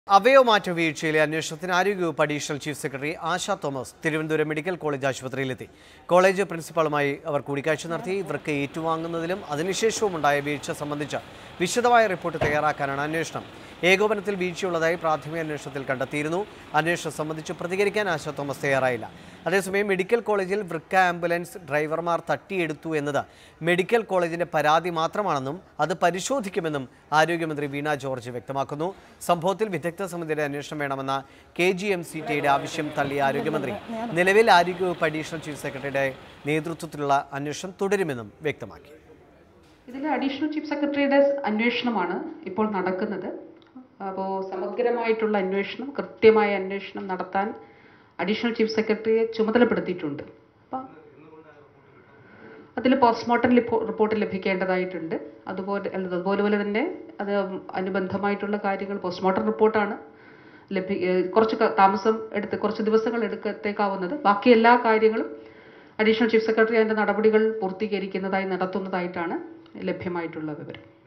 അവയവമാറ്റ വീഴ്ചയിലെ അന്വേഷണത്തിന് ആരോഗ്യവകുപ്പ് additional chief secretary Asha Thomas Thiruvananthapuram medical college ആശുപത്രിയിലെത്തി കോളേജ് പ്രിൻസിപ്പാളുമായി അവർ കൂടിക്കാഴ്ച നടത്തി ഇവർക്ക് ഏറ്റുവാങ്ങുന്നതിലും അതിനുശേഷവും ഉണ്ടായ വീഴ്ച സംബന്ധിച്ച വിശദമായ റിപ്പോർട്ട് തയ്യാറാക്കാനാണ് അന്വേഷണം ഏകോപനത്തിൽ വീഴ്ചയുള്ളതായി പ്രാഥമിക അന്വേഷണത്തിൽ കണ്ടെത്തിയിരുന്നു അന്വേഷണം സംബന്ധിച്ച് പ്രതികരിക്കാൻ ആശ തോമസ് തയ്യാറായില്ല അതേസമയം മെഡിക്കൽ കോളേജിൽ വൃക്ക ആംബുലൻസ് ഡ്രൈവർമാർ തട്ടിയെടുത്തു എന്നത് മെഡിക്കൽ കോളേജിന്റെ പരാതി മാത്രമാണെന്നും അത് പരിശോധിക്കുമെന്നും ആരോഗ്യമന്ത്രി വീണ ജോർജ് വ്യക്തമാക്കുന്നു സംഭവത്തിൽ വിദഗ്ധ സമിതിയുടെ അന്വേഷണം വേണമെന്ന കെ ജി എം സി ടിയുടെ ആവശ്യം തള്ളിയ ആരോഗ്യമന്ത്രി നിലവിൽ ആരോഗ്യവകുപ്പ് അഡീഷണൽ ചീഫ് സെക്രട്ടറിയുടെ നേതൃത്വത്തിലുള്ള അന്വേഷണം തുടരുമെന്നും വ്യക്തമാക്കി ഇതിൽ അഡീഷണൽ ചീഫ് സെക്രട്ടറിയുടെ അന്വേഷണമാണ് ഇപ്പോൾ നടക്കുന്നത് അപ്പോൾ സമഗ്രമായിട്ടുള്ള അന്വേഷണം കൃത്യമായ അന്വേഷണം നടത്താൻ അഡീഷണൽ ചീഫ് സെക്രട്ടറിയെ ചുമതലപ്പെടുത്തിയിട്ടുണ്ട് അപ്പം അതിൽ പോസ്റ്റ്മോർട്ടം റിപ്പോർട്ട് ലഭിക്കേണ്ടതായിട്ടുണ്ട് അതുപോലെ അല്ല, അതുപോലെ തന്നെ അത് അനുബന്ധമായിട്ടുള്ള കാര്യങ്ങൾ പോസ്റ്റ്മോർട്ടം റിപ്പോർട്ടാണ് ലഭി ഏഹ് കുറച്ച് ക- താമസം എടുത്ത് കുറച്ച് ദിവസങ്ങൾ എടുക്കത്തേക്കാവുന്നത് ബാക്കി എല്ലാ കാര്യങ്ങളും അഡീഷണൽ ചീഫ് സെക്രട്ടറി അതിൻ്റെ നടപടികൾ പൂർത്തീകരിക്കുന്നതായി നടത്തുന്നതായിട്ടാണ് ലഭ്യമായിട്ടുള്ള വിവരം